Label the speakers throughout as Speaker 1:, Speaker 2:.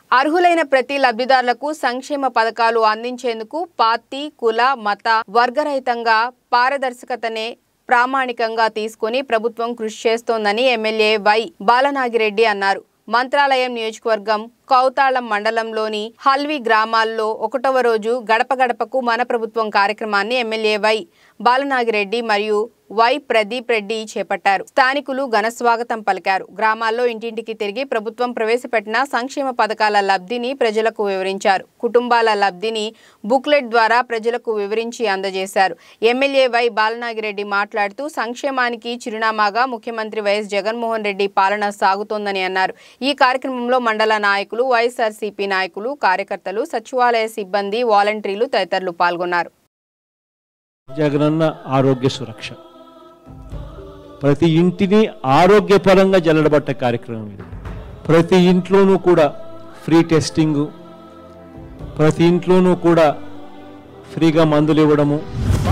Speaker 1: అర్హులైన ప్రతి లబ్ధిదారులకు సంక్షేమ పథకాలు అందించేందుకు పార్టీ కుల మత వర్గరహితంగా పారదర్శకతనే ప్రామాణికంగా తీసుకుని ప్రభుత్వం కృషి చేస్తోందని ఎమ్మెల్యే వై బాలనాగిరెడ్డి అన్నారు మంత్రాలయం నియోజకవర్గం కౌతాళం మండలంలోని హల్వి గ్రామాల్లో ఒకటవ రోజు గడప గడపకు మన ప్రభుత్వం కార్యక్రమాన్ని ఎమ్మెల్యే వై బాలనాగిరెడ్డి మరియు వై ప్రదీప్ రెడ్డి చేపట్టారు స్థానికులు ఘనస్వాగతం పలికారు గ్రామాల్లో ఇంటింటికి తిరిగి ప్రభుత్వం ప్రవేశపెట్టిన సంక్షేమ పథకాల లబ్ధిని ప్రజలకు వివరించారు కుటుంబాల లబ్ధిని బుక్లెట్ ద్వారా ప్రజలకు వివరించి అందజేశారు ఎమ్మెల్యే వై బాలనాగిరెడ్డి మాట్లాడుతూ సంక్షేమానికి చిరునామాగా ముఖ్యమంత్రి వైఎస్ జగన్మోహన్ రెడ్డి పాలన సాగుతోందని అన్నారు ఈ కార్యక్రమంలో మండల నాయకులు వైఎస్ఆర్సీపీ నాయకులు కార్యకర్తలు సచివాలయ సిబ్బంది వాలంటీర్లు తదితరులు పాల్గొన్నారు
Speaker 2: జగనన్న ఆరోగ్య సురక్ష ప్రతి ఇంటిని ఆరోగ్యపరంగా జల్లడబట్టే కార్యక్రమం ఇది ప్రతి ఇంట్లోనూ కూడా ఫ్రీ టెస్టింగు ప్రతి ఇంట్లోనూ కూడా ఫ్రీగా మందులు ఇవ్వడము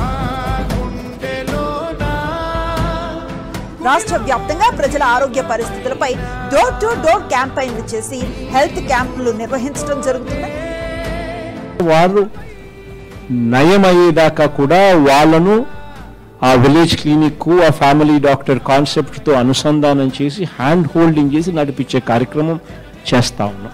Speaker 3: రాష్ట్ర వ్యాప్తంగా ప్రజల ఆరోగ్య పరిస్థితులపై డోర్ టు డోర్ క్యాంపెయిన్లు చేసి హెల్త్ క్యాంపులు నిర్వహించడం జరుగుతుంది
Speaker 2: వారు నయమయ్యేదాకా కూడా వాళ్ళను ఆ విలేజ్ క్లినిక్ ఆ ఫ్యామిలీ డాక్టర్ కాన్సెప్ట్తో అనుసంధానం చేసి హ్యాండ్ హోల్డింగ్ చేసి నడిపించే కార్యక్రమం చేస్తా ఉన్నాం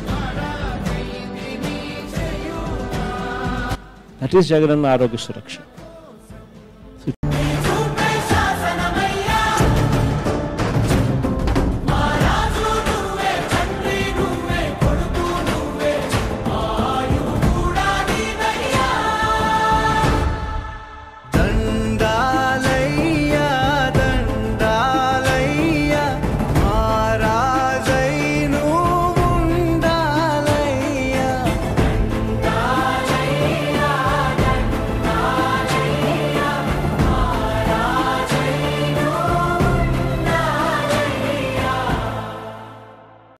Speaker 2: దట్ ఈస్ జగనన్న ఆరోగ్య సురక్ష